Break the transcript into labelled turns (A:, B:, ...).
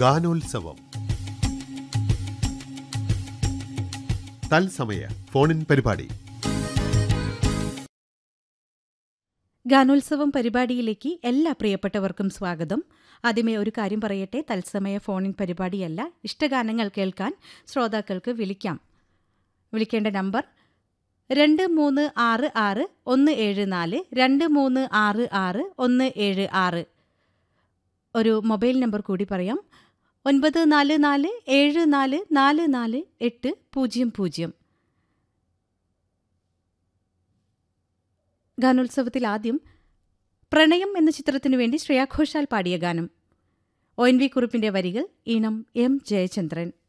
A: ഗാനോത്സവം തത്സമയ ഫോണിൻ പരിപാടി
B: ഗാനോത്സവം പരിപാടിയിലേക്ക് എല്ലാ പ്രിയപ്പെട്ടവർക്കും സ്വാഗതം ആദ്യമേ ഒരു കാര്യം പറയട്ടെ തത്സമയ ഫോണിൻ പരിപാടിയല്ല ഇഷ്ടഗാനങ്ങൾ കേൾക്കാൻ ശ്രോതാക്കൾക്ക് വിളിക്കാം വിളിക്കേണ്ട നമ്പർ രണ്ട് മൂന്ന് ആറ് ആറ് ഒന്ന് ഏഴ് നാല് രണ്ട് മൂന്ന് ആറ് ആറ് ഒന്ന് ഏഴ് ആറ് ഒരു മൊബൈൽ നമ്പർ കൂടി പറയാം ഒൻപത് നാല് നാല് ഏഴ് നാല് നാല് നാല് എട്ട് പൂജ്യം പൂജ്യം ഗാനോത്സവത്തിൽ ആദ്യം പ്രണയം എന്ന ചിത്രത്തിനു വേണ്ടി ശ്രേയാഘോഷാൽ പാടിയ ഗാനം ഒ എൻ വി കുറുപ്പിന്റെ വരികൾ ഈണം എം ജയചന്ദ്രൻ